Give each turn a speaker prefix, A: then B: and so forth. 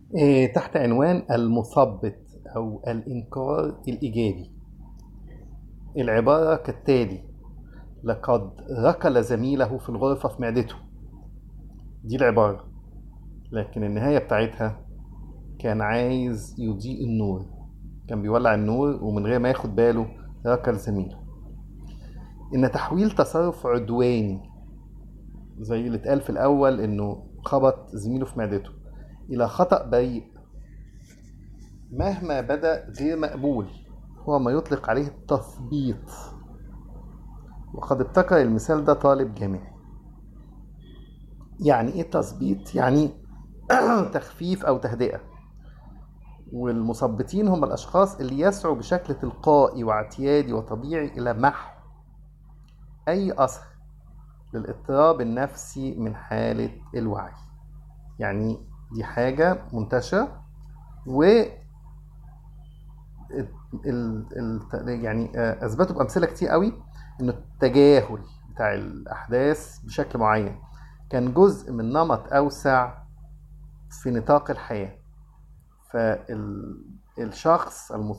A: إيه، تحت عنوان المثبط أو الإنكار الإيجابي العبارة كالتالي لقد ركل زميله في الغرفة في معدته دي العبارة لكن النهاية بتاعتها كان عايز يضيء النور كان بيولع النور ومن غير ما ياخد باله ركل زميله إن تحويل تصرف عدواني زي اللي اتقال في الأول إنه خبط زميله في معدته إلى خطأ بريء مهما بدأ غير مقبول هو ما يطلق عليه التثبيط وقد ابتكر المثال ده طالب جامعي يعني ايه تثبيط يعني تخفيف او تهدئة والمثبطين هم الاشخاص اللي يسعوا بشكل تلقائي واعتيادي وطبيعي الى محو اي اثر للاضطراب النفسي من حالة الوعي يعني دي حاجة منتشرة و ال... ال... يعني اثبتوا بامثله كتير قوي ان التجاهل بتاع الاحداث بشكل معين كان جزء من نمط اوسع في نطاق الحياه فالشخص